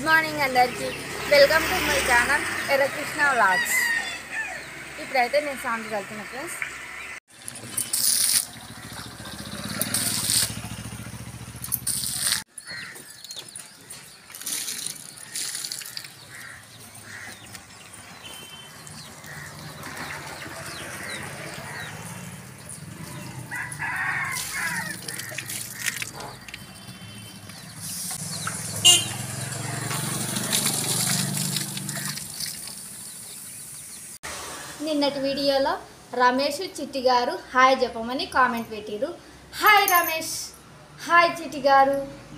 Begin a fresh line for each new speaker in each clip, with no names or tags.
Good morning అందరికీ welcome to my channel Errakrishna vlogs ఇప్పుడైతే నేను సాంగ్కి వెళ్తున్నా ఫ్రెండ్స్ నిన్నటి వీడియోలో రమేష్ చిట్టి గారు హాయ్ చెప్పమని కామెంట్ పెట్టిరు హాయ్ రమేష్ హాయ్ చిట్టి గారు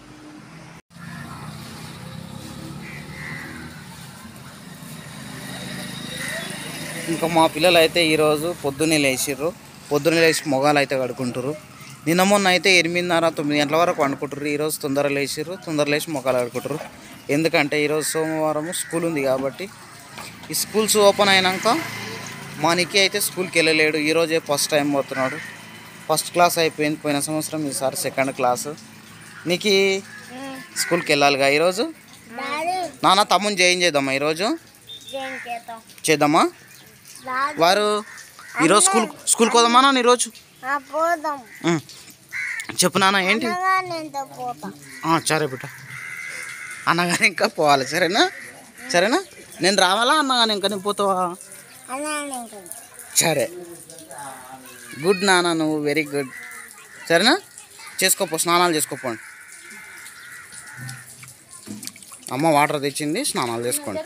ఇంకా మా పిల్లలు అయితే ఈరోజు పొద్దున్నే లేచిర్రు పొద్దున్నే లేచి మొగాలు అయితే కడుకుంటారు నిన్న మొన్న అయితే ఎనిమిదిన్నర తొమ్మిది గంటల వరకు వండుకుంటారు ఈరోజు తొందర లేచిర్రు తొందర లేచి మొగాలు కడుకుంటారు ఎందుకంటే ఈరోజు సోమవారం స్కూల్ ఉంది కాబట్టి ఈ స్కూల్స్ ఓపెన్ అయినాక మా నిక్కి అయితే స్కూల్కి వెళ్ళలేడు ఈరోజే ఫస్ట్ టైం పోతున్నాడు ఫస్ట్ క్లాస్ అయిపోయింది పోయిన సంవత్సరం ఈసారి సెకండ్ క్లాస్ నీకు స్కూల్కి వెళ్ళాలిగా ఈరోజు నాన్న తమ్ముని జాయిన్ చేద్దామా ఈరోజు చేద్దామా వారు ఈరోజు స్కూల్ స్కూల్కి పోదామా నాన్న ఈరోజు
పోదాం
ఉం. చెప్పు నాన్న ఏంటి
నేను పోతాం
ఆ, సరే బిడ్డ అన్నగారు ఇంకా పోవాలి సరేనా సరేనా నేను రావాలా అన్నగారు ఇంకా నేను పోతావా
అన్నా
సరే గుడ్ నాన్న నువ్వు వెరీ గుడ్ సరేనా చేసుకోపో స్నానాలు చేసుకోపోండి అమ్మ వాటర్ తెచ్చింది స్నానాలు చేసుకోండి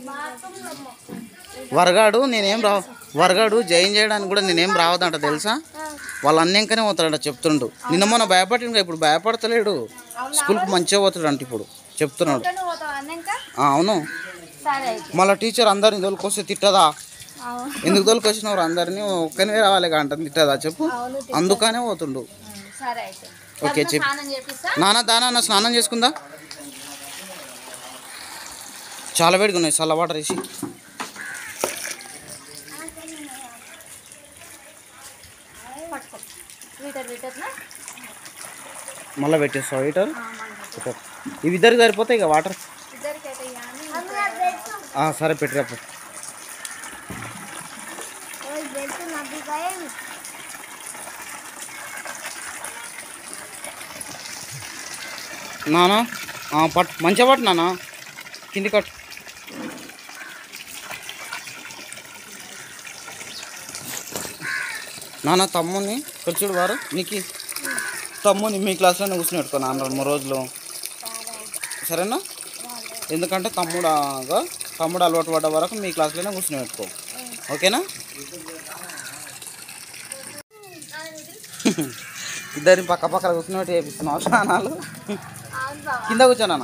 వరగాడు నేనేం రా వరగాడు జైన్ చేయడానికి కూడా నేనేం రావదంట తెలుసా వాళ్ళు అన్నింకనే పోతాడంట చెప్తుండు నిన్న మొన్న భయపడి ఇప్పుడు భయపడతలేడు స్కూల్కి మంచిగా పోతాడు అంట ఇప్పుడు చెప్తున్నాడు
పోతావు అన్నాక
ఆ, అవును
సరే అయితే
మళ్ళీ టీచర్ అందరిని తోలుకొస్తే తిట్టదా
అవును
ఎందుకు తోలుకొచ్చినవారు అందరినీ ఒక్కనే రావాలి అంట తిట్టదా చెప్పు
అవును
అందుకనే పోతుండు
సరే అయితే
ఓకే,
పొద్దున
చెప్పు.
స్నానం చేపిస్తా
నాన్న దానా నా స్నానం చేసుకుందా చాలా వేడిగా ఉన్నాయి చల్ల వాటర్ వేసి
పట్టుకో వీటర్ వీటర్నా
మళ్ళీ పెట్టేస్తావు హీటర్ ఇవి ఇద్దరికి సరిపోతాయి ఇక వాటర్
ఇద్దరికైతే కానీ
ఆ, సరే పెట్టిరప్పు
పెట్టు నదికాయ
నానా ఆ, పట్టు మంచిగా పట్టు నాన్న కింది కట్టు నాన్న తమ్ముని ఇక్కడ చూడు వారు నీకు తమ్ముని మీ క్లాస్లోనే కూర్చుని పెట్టుకో నాన్న రెండు మూడు రోజులు సరేనా ఎందుకంటే తమ్ముడాగా తమ్ముడు అలవాటు పడ్డ వరకు మీ క్లాస్లోనే కూర్చుని పెట్టుకో ఓకేనా ఇద్దరిని పక్క పక్కన కూర్చుని పెట్టి చేపిస్తున్నావు స్నానాలు కింద కూర్చోనా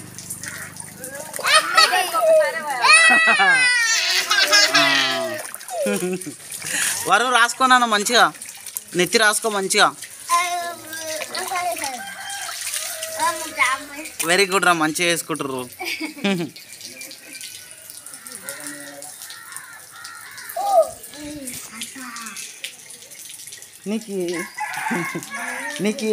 వరం రాసుకోనా మంచిగా నెత్తి రాసుకో మంచిగా వెరీ గుడ్ రా మంచిగా వేసుకుంటారు నీకు నీకు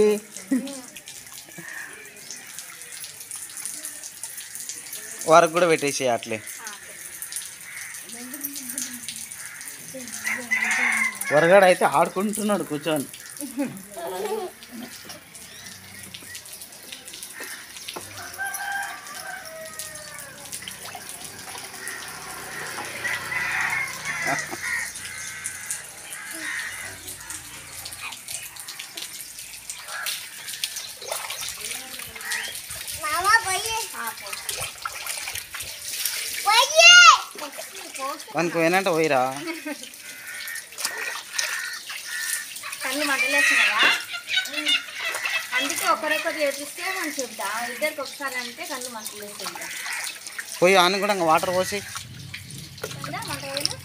వారికి కూడా పెట్టేసి అట్లే వరగాడు అయితే ఆడుకుంటున్నాడు కూర్చొని
మామ పోయి పోయి
వానికి పోయినంటే పోయిరా
కళ్ళు మంటలేస్తున్నావా అందుకే ఒకరొకరు చేపిస్తే మనం చెప్తా ఇద్దరికి ఒకసారి అంటే కళ్ళు మంటలేస్తుంటా
పోయి ఆని కూడా ఇంకా వాటర్ పోసి
మంట వేయను?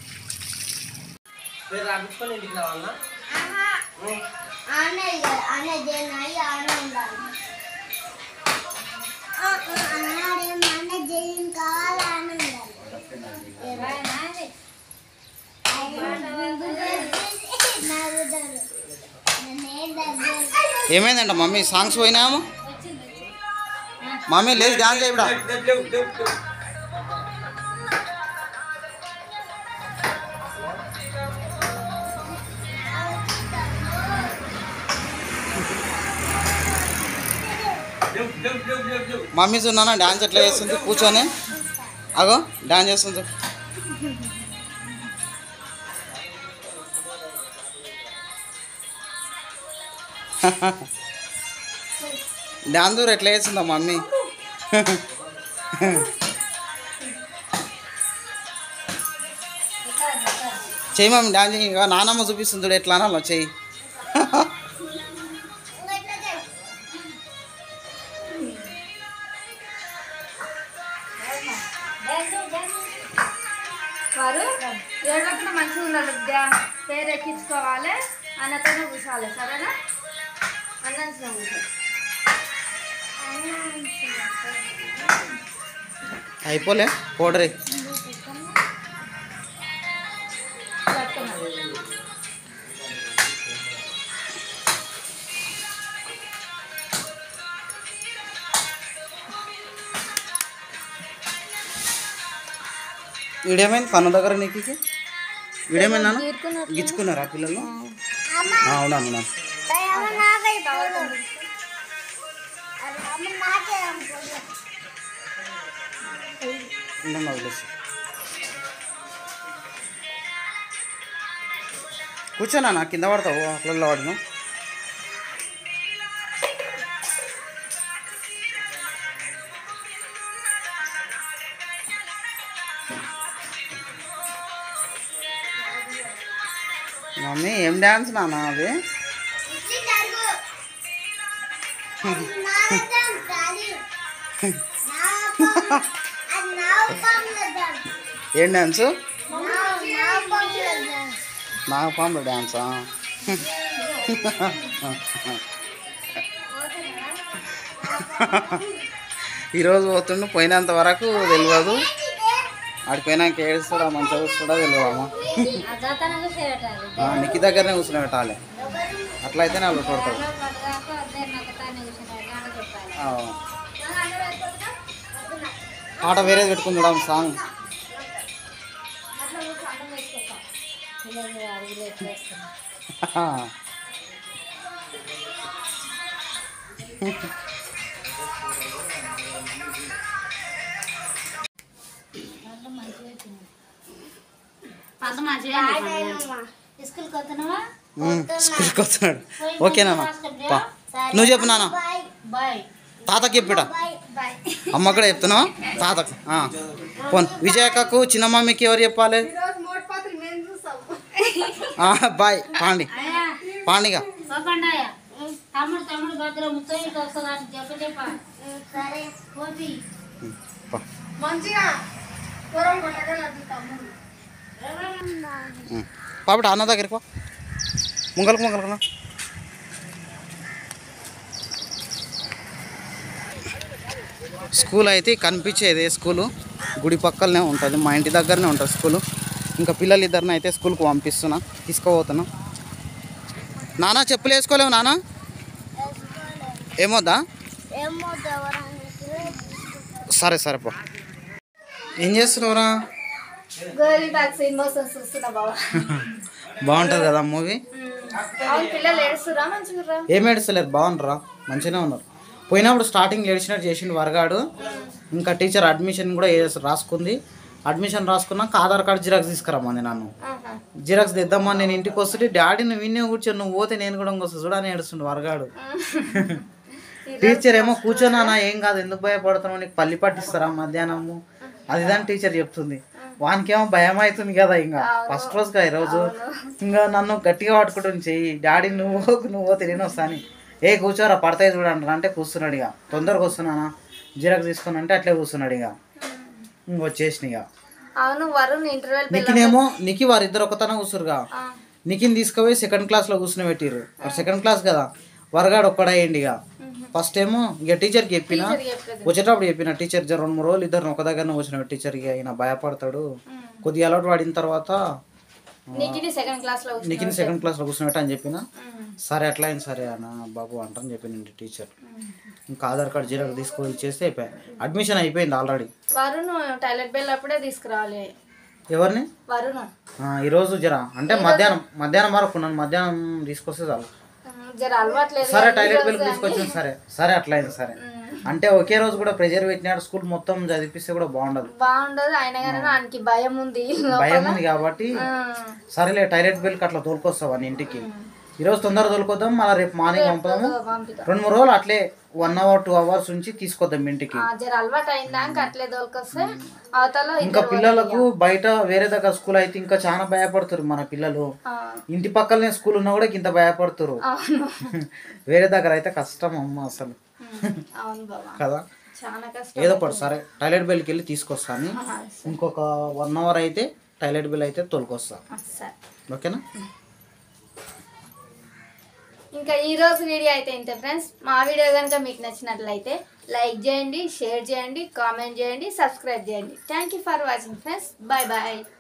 ఆనే ఆనే జనాయి ఆనే ఉండాలి అన్నాడే మన జైన్ కావాలి ఆనే ఉండాలి
ఏమైందంట మమ్మీ సాంగ్స్ పోయినాము మమ్మీ లేదు డాన్స్ చేయబడా మమ్మీ చూన్నానా డాన్స్ ఎట్లా చేస్తుంది కూర్చొని అగో డాన్స్ చేస్తుంది డాన్స్ దూరం ఎట్లా చేస్తుందా మమ్మీ చెయ్యి మమ్మీ డాన్స్ చెయ్యి. ఇంకా నానమ్మ చూపిస్తుంది చూడు ఎట్లా అనాలో చెయ్యి
వారు ఏడవకుండా మంచిగా ఉండాలి బిడ్డ పేరు ఎక్కించుకోవాలి అన్నతోనే కూర్చోవాలి సరేనా అన్నంచిన కూర్చో
అయిపోలే పౌడర్ వీడేమైంది కన్ను దగ్గర నీకు వీడేమైందా గిచ్చుకున్నారా పిల్లలు ఆ, అవునా అవునా ఉండమ్మా వదిలేసి కూర్చోనా నా కింద పడతావు అట్లలో వాడిను మమ్మీ ఏం డ్యాన్స్ నాన్న అది ఏం డ్యాన్స్ నాగపాముల డ్యాన్సా ఈరోజు పోతుండు పోయినంత వరకు తెలియదు ఆడిపోయినాక ఏడుస్తాడా మంచిగా చూస్తాడా తెలియదమ్మా నిక్కి దగ్గరనే కూర్చుని పెట్టాలి అట్లా అయితేనే వాళ్ళు కొడతాడు ఆ. పాట వేరేది పెట్టుకుని చూడమ్మ సాంగ్
స్కూల్కి వస్తున్నావా
ఉమ్, స్కూల్కి వస్తున్నాడు ఓకేనా పా నువ్వు చెప్పు నాన్న
బాయ్
తాతకి చెప్పిట
బాయ్ బాయ్
అమ్మ కూడా చెప్తున్నావు తాతకు ఆ. పోన్ విజయక్కకు చిన్న మమ్మీకి ఎవరు చెప్పాలి ఆ, బాయ్ పాండి పాండిగా
పోకండాయ తమ్ముడు తమ్ముడు భద్ర ముత్తయ్యకి వస్తుందని చెప్ప చెప్ప
సరే
పోతి
ఉమ్, పా. ఉమ్. పాపట అన్న దగ్గరికి పో ముంగలకు ముంగలకు రా. స్కూల్ అయితే కనిపించేది స్కూలు గుడి పక్కలనే ఉంటుంది మా ఇంటి దగ్గరనే ఉంటుంది స్కూలు ఇంకా పిల్లలు ఇద్దరిని అయితే స్కూల్కి పంపిస్తున్నా తీసుకుపోతున్నా నానా చెప్పులు వేసుకోలేవు నానా ఏమొద్దా
ఏమో దేవరా
సరే సరే పో ఏం చేస్తున్నావురా
గోలీ బ్యాగ్స్ ఇమోషన్స్ చూస్తున్నా బాబా
బాగుంటుంది కదా మూవీ
అవును పిల్లలు ఏడుస్తురా మంచిగా
ఏం ఏడుస్తలేరు బాగున్నారా మంచిగానే ఉన్నారు పోయినప్పుడు స్టార్టింగ్ ఏడిచినట్టు చేసిండు వరగాడు ఇంకా టీచర్ అడ్మిషన్ కూడా ఏ- రాసుకుంది అడ్మిషన్ రాసుకున్నాక ఆధార్ కార్డు జిరాక్స్ తీసుకురమ్మంది నన్ను జిరాక్స్ తెద్దామని నేను ఇంటికి వస్తుంటే డాడీ నువ్వు విన్నే కూర్చొని నువ్వు పోతే నేను కూడా ఇంకొస్తా చూడని ఏడుస్తుండు వరగాడు టీచర్ ఏమో కూర్చోనా ఏం కాదు ఎందుకు భయపడుతున్నావు నీకు పల్లి పట్టిస్తారా మధ్యాహ్నము అది దాని టీచర్ చెప్తుంది వానికేమో భయం అవుతుంది కదా ఇంకా ఫస్ట్ రోజుగా ఈరోజు ఇంకా నన్ను గట్టిగా పట్టుకుంటుంది చెయ్యి డాడీ నువ్వు పోకు, నువ్వు పోతే నేను వస్తాను ఏ కూర్చోరా పడతాయి చూడండి అంటే కూర్చున్నాడు ఇక తొందరగా వస్తున్నానా జిరాక్స్ తీసుకుని అంటే అట్లే కూర్చున్నాడు ఇక ఇంక వచ్చేసిన ఇక
అవును వరుణ్ ఇంటర్వెల్
నికినేమో నికి వారిద్దరు ఒకతన కూర్చురుగా నికిని తీసుకుపోయి సెకండ్ క్లాస్లో కూర్చుని పెట్టిర్రు సెకండ్ క్లాస్ కదా వరగాడు ఒక్కడయ్యండి ఇక ఫస్ట్ ఏమో ఇక టీచర్కి చెప్పిన వచ్చేటప్పుడు చెప్పిన టీచర్ జర రెండు మూడు రోజులు ఇద్దరు ఒక దగ్గరనే కూర్చుని టీచర్ ఇక ఈయన భయపడతాడు కొద్దిగా అలవాటు పడిన తర్వాత
నీకు సెకండ్ క్లాస్ లో
నీకు సెకండ్ క్లాస్లో కూర్చున్నట్టు అని చెప్పిన
ఉమ్.
సరే ఎట్లా అయింది సరే అన్న బాబు అంటని చెప్పింది టీచర్ ఇంకా ఆధార్ కార్డ్ జీరో తీసుకొని ఇచ్చేస్తే అయిపోయాయి అడ్మిషన్ అయిపోయింది ఆల్రెడీ
వరుణ్ టాయిలెట్ బిల్ అప్పుడే తీసుకురావాలి
ఎవరిని
వరుణ్
ఆ, ఈరోజు జర అంటే మధ్యాహ్నం మధ్యాహ్నం వరకు ఉన్నాను మధ్యాహ్నం తీసుకొస్తే చాలు
ఉమ్, జర అలవాట్లేదు
సరే టాయిలెట్ బిల్ తీసుకొచ్చింది సరే సరే అట్లా అయింది సరే అంటే ఒకే రోజు కూడా ప్రెజర్ పెట్టినాడు స్కూల్ మొత్తం చదివిస్తే కూడా బాగుండదు
బాగుండదు ఆయన కానీ ఆయనకి భయం ఉంది
భయం ఉంది కాబట్టి
ఆ,
సరేలే టాయిలెట్ బిల్కి అట్లా తోలుకొస్తావా నీ ఇంటికి ఈరోజు తొందరగా తోలుకొద్దాం మళ్ళీ రేపు మార్నింగ్ పంపుదాము
పంపిద్దాం
రెండు మూడు రోజులు అట్లే వన్ అవర్ టూ అవర్స్ ఉంచి తీసుకొద్దాం ఇంటికి
ఆ, జర అలవాటు అయిందా ఇంకా అట్లే దొరికొస్తే అవతల
ఇంకా పిల్లలకు బయట వేరే దగ్గర స్కూల్ అయితే ఇంకా చాలా భయపడుతారు మన పిల్లలు
ఆ,
ఇంటి పక్కలనే స్కూల్ ఉన్నా కూడా ఇంత భయపడుతారు
అవును
వేరే దగ్గర అయితే కష్టం అమ్మ అసలు
ఉమ్, అవును బాబా
కదా
చాలా కష్టం
ఏదో ఒకటి సరే టాయిలెట్ బిల్కి వెళ్ళి తీసుకొస్తాను
ఆ,
ఇంకొక వన్ అవర్ అయితే టాయిలెట్ బిల్ అయితే తోలుకొస్తా
ఆ, సరే
ఓకేనా
ఇంకా ఈ రోజు వీడియో అయితే ఇంతే ఫ్రెండ్స్ మా వీడియో కనుక మీకు నచ్చినట్లయితే లైక్ చేయండి షేర్ చేయండి కామెంట్ చేయండి సబ్స్క్రైబ్ చేయండి thank you for watching friends bye bye